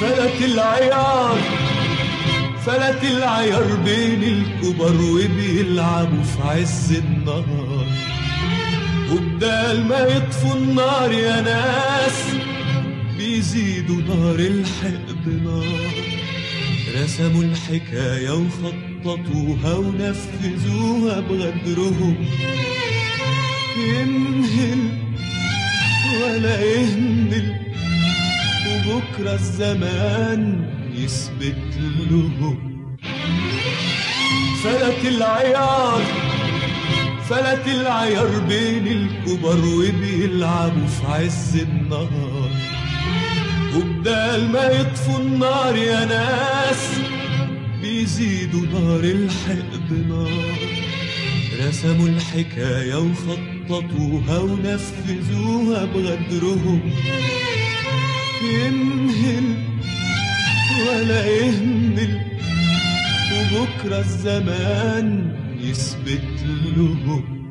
فلت العيار فلت العيار بين الكبر وبيلعبوا في عز النهار وبدال ما يطفوا النار يا ناس بيزيدوا نار الحقد نار رسموا الحكاية وخططوها ونفذوها بغدرهم ينهل ولا يهمل وبكرة الزمان يثبت لهم فلت العيار فلت العيار بين الكبر وبيلعبوا في عز النهار وبدال ما يطفوا النار يا ناس بيزيدوا نار الحقد نار رسموا الحكاية وخططوها ونفذوها بغدرهم ينهل ولا يهمل وبكرة الزمان يثبت لهم